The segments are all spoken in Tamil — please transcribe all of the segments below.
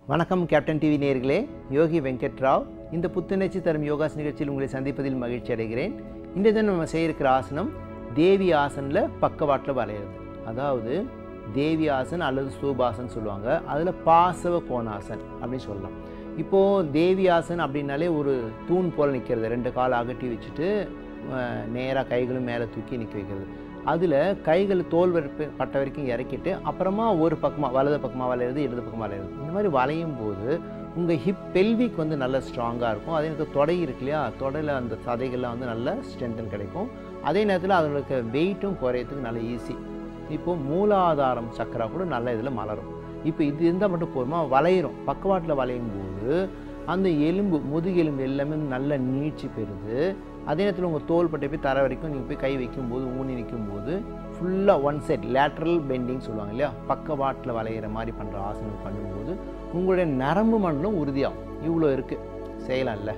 வணக்கம் கேப்டன் டிவி நேயர்களே யோகி வெங்கட் ராவ் இந்த புத்துணர்ச்சி தரும் யோகாஸ் நிகழ்ச்சியில் உங்களை சந்திப்பதில் மகிழ்ச்சி அடைகிறேன் இன்றைய தினம் நம்ம செய்ய இருக்கிற ஆசனம் தேவி ஆசனில் பக்கவாட்டில் வளையிறது அதாவது தேவி ஆசன் அல்லது ஸ்தூபாசன் சொல்லுவாங்க அதில் பாசவ கோணாசன் அப்படின்னு சொல்லலாம் இப்போது தேவி ஆசன் அப்படின்னாலே ஒரு தூண் போல் நிற்கிறது ரெண்டு கால் அகட்டி வச்சுட்டு நேராக கைகளும் மேலே தூக்கி நிற்க வைக்கிறது அதில் கைகள் தோல் வரைப்பு பட்ட வரைக்கும் இறக்கிட்டு அப்புறமா ஒரு பக்கமாக வலது பக்கமாக வளையிறது இடது பக்கமாக வளையிறது இந்த மாதிரி வளையும் போது உங்கள் ஹிப் பெல்விக் வந்து நல்ல ஸ்ட்ராங்காக இருக்கும் அதே நேரத்தில் தொடை இருக்கு இல்லையா தொடையில் அந்த சதைகள்லாம் வந்து நல்ல ஸ்ட்ரென்தன் கிடைக்கும் அதே நேரத்தில் அதனுடைய வெயிட்டும் குறையறதுக்கு நல்ல ஈஸி இப்போது மூலாதாரம் சக்கரா கூட நல்ல இதில் மலரும் இப்போ இது இருந்தால் மட்டும் போதுமா வளையிறோம் பக்கவாட்டில் வளையும் போது அந்த எலும்பு முதுகெலும்பு எல்லாமே நல்ல நீட்சி பெறுது அதே நேரத்தில் உங்கள் தோள்பட்டை போய் தர வரைக்கும் நீங்கள் போய் கை வைக்கும்போது ஊனி நிற்கும்போது ஃபுல்லாக ஒன் சைட் லேட்ரல் பெண்டிங் சொல்லுவாங்க இல்லையா பக்கவாட்டில் வளையிற மாதிரி பண்ணுற ஆசனம் பண்ணும்போது உங்களுடைய நரம்பு மண்டலம் உறுதியாகும் இவ்வளோ இருக்குது செய்யலாம்ல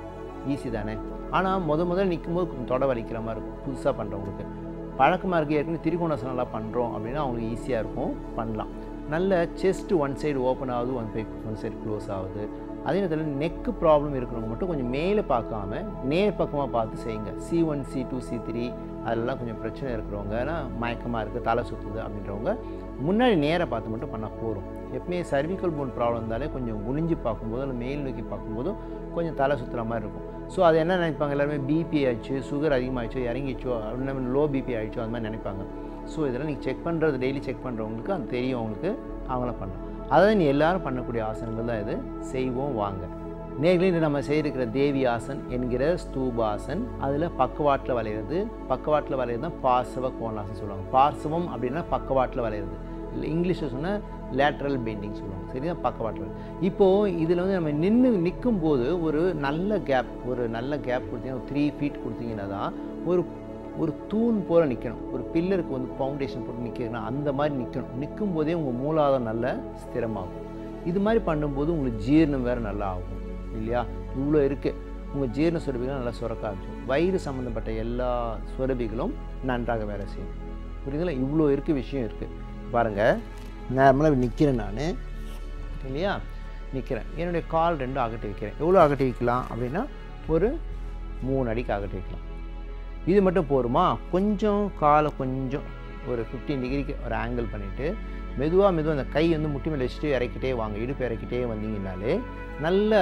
ஈஸி தானே ஆனால் முத முதல்ல நிற்கும்போது கொஞ்சம் தொட வலிக்கிற மாதிரி இருக்கும் புதுசாக பண்ணுறவங்களுக்கு பழக்கமாக இருக்குது ஏற்கனவே திரிகோணாசனம்லாம் பண்ணுறோம் அப்படின்னா அவங்களுக்கு ஈஸியாக இருக்கும் பண்ணலாம் நல்ல செஸ்ட் ஒன் சைடு ஓப்பன் ஆகுது one side one side close ஆகுது அதே நேரத்தில் நெக்கு ப்ராப்ளம் இருக்கிறவங்க மட்டும் கொஞ்சம் மேலே பார்க்காம நேர் பக்கமாக பார்த்து செய்யுங்க C one C two C three அதெல்லாம் கொஞ்சம் பிரச்சனை இருக்கிறவங்கன்னா மயக்கமாக இருக்குது தலை சுற்றுது அப்படின்றவங்க முன்னாடி நேராக பார்த்து மட்டும் பண்ணால் போதும் எப்பவுமே சர்விக்கல் போன் ப்ராப்ளம் இருந்தாலே கொஞ்சம் குனிஞ்சு பார்க்கும்போது இல்லை மேல் நோக்கி பார்க்கும்போதும் கொஞ்சம் தலை சுற்றுற மாதிரி இருக்கும் ஸோ அது என்ன நினைப்பாங்க எல்லாருமே பிபி ஆயிடுச்சு சுகர் அதிகமாகிடுச்சோ இறங்கிச்சோ அப்படின்னு லோ பிபி ஆகிடுச்சோ அது மாதிரி நினைப்பாங்க ஸோ இதெல்லாம் நீங்கள் செக் பண்ணுறது டெய்லி செக் பண்ணுறவங்களுக்கு அது தெரியும் அவங்களுக்கு அவங்களாம் பண்ணலாம் அதாவது நீ எல்லாரும் பண்ணக்கூடிய ஆசனங்கள் தான் இது செய்வோம் வாங்க நேர்களே இன்று நம்ம செய்திருக்கிற தேவி ஆசன் என்கிற ஸ்தூபாசன் அதில் பக்கவாட்டில் வளையிறது பக்கவாட்டில் வளையிறது தான் பார்சவ கோணாசன் சொல்லுவாங்க பார்சவம் அப்படின்னா பக்கவாட்டில் வளையிறது இல்லை இங்கிலீஷில் சொன்னால் லேட்ரல் பெண்டிங் சொல்லுவாங்க சரிதான் பக்கவாட்டில் இப்போது இதில் வந்து நம்ம நின்று நிற்கும் போது ஒரு நல்ல கேப் ஒரு நல்ல கேப் கொடுத்தீங்கன்னா த்ரீ ஃபீட் கொடுத்தீங்கன்னா தான் ஒரு ஒரு தூண் போல் நிற்கணும் ஒரு பில்லருக்கு வந்து ஃபவுண்டேஷன் போட்டு நிற்கிறதுனா அந்த மாதிரி நிற்கணும் நிற்கும் போதே உங்கள் மூலாதாரம் நல்ல ஸ்திரமாகும் இது மாதிரி பண்ணும்போது உங்களுக்கு ஜீரணம் வேறு நல்லா ஆகும் இல்லையா இவ்வளோ இருக்குது உங்கள் ஜீரண சுரபிகள் நல்லா சுரக்க ஆரம்பிச்சிடும் வயிறு சம்மந்தப்பட்ட எல்லா சுரபிகளும் நன்றாக வேலை செய்யும் புரியுதுங்களா இவ்வளோ இருக்குது விஷயம் இருக்குது பாருங்கள் நார்மலாக நிற்கிறேன் நான் இல்லையா நிற்கிறேன் என்னுடைய கால் ரெண்டும் அகட்டி வைக்கிறேன் எவ்வளோ அகட்டி வைக்கலாம் அப்படின்னா ஒரு மூணு அடிக்கு அகட்டி வைக்கலாம் இது மட்டும் போருமா கொஞ்சம் காலை கொஞ்சம் ஒரு ஃபிஃப்டீன் டிகிரிக்கு ஒரு ஆங்கிள் பண்ணிவிட்டு மெதுவாக மெதுவாக அந்த கை வந்து முட்டி மேலே வச்சுட்டு இறக்கிட்டே வாங்க இடுப்பு இறக்கிட்டே வந்தீங்கனாலே நல்ல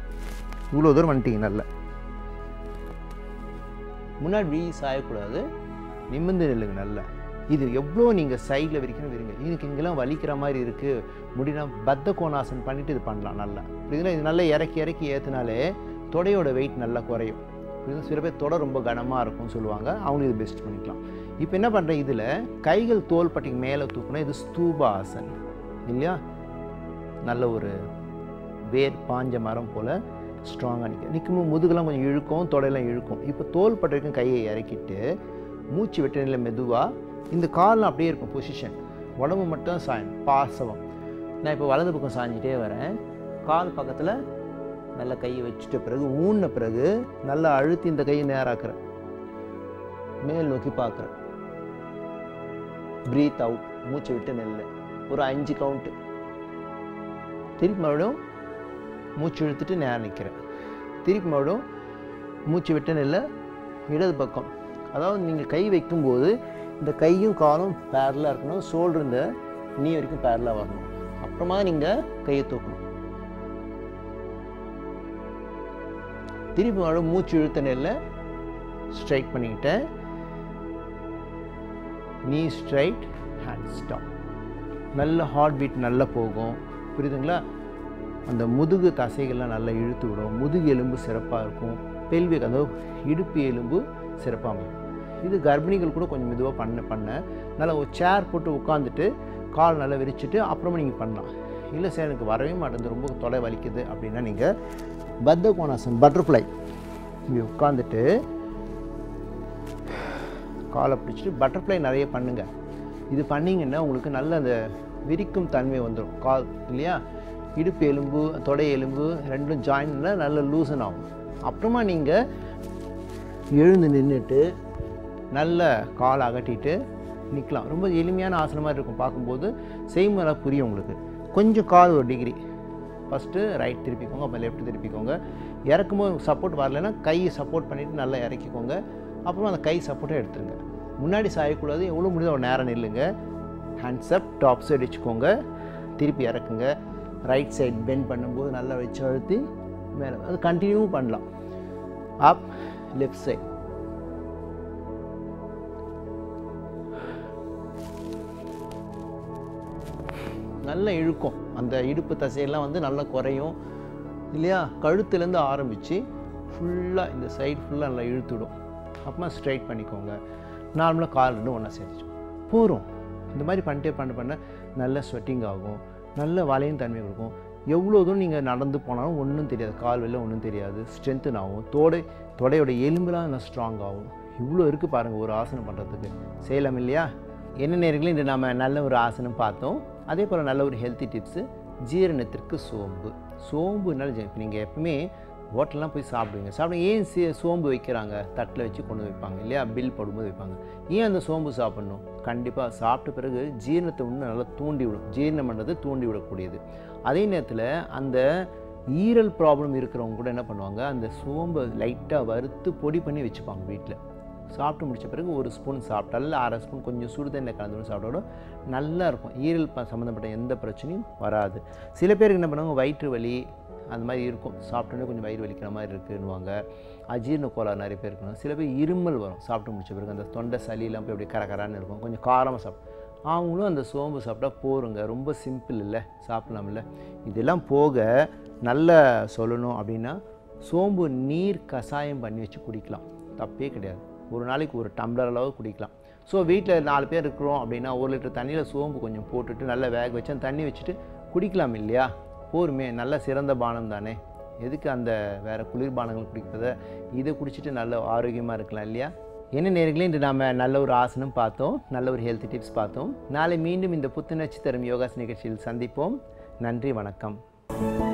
இவ்வளோ தூரம் வந்துட்டீங்க நல்ல முன்னாடி வீ சாயக்கூடாது நிமிர்ந்து நில்லுங்க நல்லா இது எவ்வளோ நீங்கள் சைடில் விரிக்கணும் விரிங்க எனக்கு இங்கெல்லாம் வலிக்கிற மாதிரி இருக்குது முடினா பத்த கோணாசன் பண்ணிவிட்டு இது பண்ணலாம் நல்லா புரியுதுன்னா இது நல்லா இறக்கி இறக்கி ஏற்றுனாலே தொடையோட வெயிட் நல்லா குறையும் புரியுது சில பேர் தொடை ரொம்ப கனமாக இருக்கும்னு சொல்லுவாங்க அவங்களுக்கு இது பெஸ்ட் பண்ணிக்கலாம் இப்போ என்ன பண்ணுறேன் இதில் கைகள் தோல் பட்டிக்கு மேலே தூக்கணும் இது ஸ்தூப ஆசன் இல்லையா நல்ல ஒரு வேர் பாஞ்ச மரம் போல் ஸ்ட்ராங்காக நிற்கும் நிற்கும்போது முதுகெல்லாம் கொஞ்சம் இழுக்கும் தொடையெல்லாம் இழுக்கும் இப்போ தோல் பட்ட வரைக்கும் கையை இறக்கிட்டு மூச்சு விட்டு நிலை மெதுவாக இந்த கால்லாம் அப்படியே இருக்கும் பொசிஷன் உடம்பு மட்டும் சாயும் பாசவம் நான் இப்போ வலது பக்கம் சாஞ்சிட்டே வரேன் கால் பக்கத்தில் நல்ல கையை வச்சுட்ட பிறகு ஊன்ன பிறகு நல்லா அழுத்தி இந்த கையை நேராக்குறேன் மேல் நோக்கி பார்க்குறேன் ப்ரீத் அவுட் மூச்சு விட்டு நெல்ல ஒரு அஞ்சு கவுண்ட்டு திருப்பி மறுபடியும் மூச்சு இழுத்துட்டு நேரம் நிற்கிறேன் திருப்பி மறுபடியும் மூச்சு விட்டு நெல்ல இடது பக்கம் அதாவது நீங்கள் கை வைக்கும்போது இந்த கையும் காலும் பேரலாக இருக்கணும் சோல்டர் இந்த நீ வரைக்கும் பேரலாக வரணும் அப்புறமா நீங்கள் கையை தூக்கணும் திருப்பி மறுபடியும் மூச்சு இழுத்த நெல்ல ஸ்ட்ரைட் பண்ணிக்கிட்டேன் நீ ஸ்ட்ரைட் ஹேண்ட் ஸ்டாப் நல்ல ஹார்ட் பீட் நல்லா போகும் புரியுதுங்களா அந்த முதுகு தசைகள்லாம் நல்லா இழுத்து விடும் முதுகு எலும்பு சிறப்பாக இருக்கும் பெல்விக் அதாவது இடுப்பு எலும்பு சிறப்பாக அமையும் இது கர்ப்பிணிகள் கூட கொஞ்சம் மெதுவாக பண்ண பண்ண நல்லா ஒரு சேர் போட்டு உட்காந்துட்டு கால் நல்லா விரிச்சிட்டு அப்புறமா நீங்கள் பண்ணலாம் இல்லை சார் எனக்கு வரவே மாட்டேங்குது ரொம்ப தொலை வலிக்குது அப்படின்னா நீங்கள் பத்த கோணாசன் பட்டர்ஃப்ளை இங்கே உட்காந்துட்டு காலை பிடிச்சிட்டு பட்டர்ஃப்ளை நிறைய பண்ணுங்கள் இது பண்ணிங்கன்னா உங்களுக்கு நல்ல அந்த விரிக்கும் தன்மை வந்துடும் கால் இல்லையா இடுப்பு எலும்பு தொடை எலும்பு ரெண்டும் ஜாயின்ல நல்ல லூசன் ஆகும் அப்புறமா நீங்கள் எழுந்து நின்றுட்டு நல்ல கால் அகட்டிட்டு நிற்கலாம் ரொம்ப எளிமையான ஆசனமாக இருக்கும் பார்க்கும்போது செய்முறை புரியும் உங்களுக்கு கொஞ்சம் கால் ஒரு டிகிரி ஃபஸ்ட்டு ரைட் திருப்பிக்கோங்க அப்புறம் லெஃப்ட் திருப்பிக்கோங்க இறக்கும்போது சப்போர்ட் வரலைன்னா கையை சப்போர்ட் பண்ணிவிட்டு நல்லா இறக்கிக்கோங்க அப்புறம் அந்த கை சப்போர்ட்டை எடுத்துருங்க முன்னாடி சாயக்கூடாது எவ்வளோ முடியுதோ அவ்வளோ நேரம் நில்லுங்க ஹேண்ட்ஸ் அப் டாப் சைடு வச்சுக்கோங்க திருப்பி இறக்குங்க ரைட் சைடு பெண்ட் பண்ணும்போது நல்லா வச்சு அழுத்தி மேலே அது கண்டினியூ பண்ணலாம் அப் லெஃப்ட் சைட் நல்ல இழுக்கும் அந்த இடுப்பு தசையெல்லாம் வந்து நல்லா குறையும் இல்லையா கழுத்துலேருந்து ஆரம்பித்து ஃபுல்லாக இந்த சைடு ஃபுல்லாக நல்லா இழுத்துடும் அப்புறமா ஸ்ட்ரைட் பண்ணிக்கோங்க நார்மலாக கால் ரெண்டும் ஒன்றா சேர்த்துச்சு போகிறோம் இந்த மாதிரி பண்ணிட்டே பண்ண பண்ண நல்ல ஸ்வெட்டிங் ஆகும் நல்ல வளையும் தன்மை கொடுக்கும் எவ்வளோ தூரம் நீங்கள் நடந்து போனாலும் ஒன்றும் தெரியாது கால் வெளில ஒன்றும் தெரியாது ஸ்ட்ரென்த்தன் ஆகும் தோடை தொடையோட எலும்புலாம் நல்லா ஸ்ட்ராங் ஆகும் இவ்வளோ இருக்குது பாருங்கள் ஒரு ஆசனம் பண்ணுறதுக்கு செய்யலாம் இல்லையா என்ன நேரங்களும் இன்று நாம் நல்ல ஒரு ஆசனம் பார்த்தோம் அதே போல் நல்ல ஒரு ஹெல்த்தி டிப்ஸு ஜீரணத்திற்கு சோம்பு சோம்புனால இப்போ நீங்கள் எப்பவுமே ஹோட்டல்லாம் போய் சாப்பிடுவீங்க சாப்பிடுங்க ஏன் சே சோம்பு வைக்கிறாங்க தட்டில் வச்சு கொண்டு வைப்பாங்க இல்லையா பில் போடும்போது வைப்பாங்க ஏன் அந்த சோம்பு சாப்பிடணும் கண்டிப்பாக சாப்பிட்ட பிறகு ஜீரணத்தை இன்னும் நல்லா தூண்டி விடும் ஜீரணம் பண்ணுறது தூண்டி விடக்கூடியது அதே நேரத்தில் அந்த ஈரல் ப்ராப்ளம் இருக்கிறவங்க கூட என்ன பண்ணுவாங்க அந்த சோம்பை லைட்டாக வறுத்து பொடி பண்ணி வச்சுப்பாங்க வீட்டில் சாப்பிட்டு முடிச்ச பிறகு ஒரு ஸ்பூன் சாப்பிட்டா இல்லை அரை ஸ்பூன் கொஞ்சம் சுடுதண்ணில் கலந்து சாப்பிட்டோட நல்லா இருக்கும் ஈரல் ப சம்மந்தப்பட்ட எந்த பிரச்சனையும் வராது சில பேருக்கு என்ன பண்ணுவாங்க வயிற்று வலி அந்த மாதிரி இருக்கும் சாப்பிட்டோன்னே கொஞ்சம் வயிறு வலிக்கிற மாதிரி இருக்குன்னுவாங்க அஜீர்ண கோளாறு நிறைய பேர் இருக்கணும் சில பேர் இருமல் வரும் சாப்பிட்டு முடிச்ச பிறகு அந்த தொண்டை சளியெல்லாம் போய் அப்படியே கரகரான்னு இருக்கும் கொஞ்சம் காரமாக சாப்பிடும் அவங்களும் அந்த சோம்பு சாப்பிட்டா போருங்க ரொம்ப சிம்பிள் இல்லை சாப்பிடலாம்ல இதெல்லாம் போக நல்ல சொல்லணும் அப்படின்னா சோம்பு நீர் கஷாயம் பண்ணி வச்சு குடிக்கலாம் தப்பே கிடையாது ஒரு நாளைக்கு ஒரு டம்ளர் அளவு குடிக்கலாம் ஸோ வீட்டில் நாலு பேர் இருக்கிறோம் அப்படின்னா ஒரு லிட்டர் தண்ணியில் சோம்பு கொஞ்சம் போட்டுட்டு நல்லா வேக வச்சு அந்த தண்ணி வச்சுட்டு குடிக்கலாம் இல்லையா போருமே நல்ல சிறந்த பானம் தானே எதுக்கு அந்த வேறு குளிர்பானங்கள் குடிக்கிறத இதை குடிச்சிட்டு நல்ல ஆரோக்கியமாக இருக்கலாம் இல்லையா என்ன நேர்களே இன்று நாம் நல்ல ஒரு ஆசனம் பார்த்தோம் நல்ல ஒரு ஹெல்த் டிப்ஸ் பார்த்தோம் நாளை மீண்டும் இந்த புத்துணர்ச்சி தரும் யோகாஸ் நிகழ்ச்சியில் சந்திப்போம் நன்றி வணக்கம்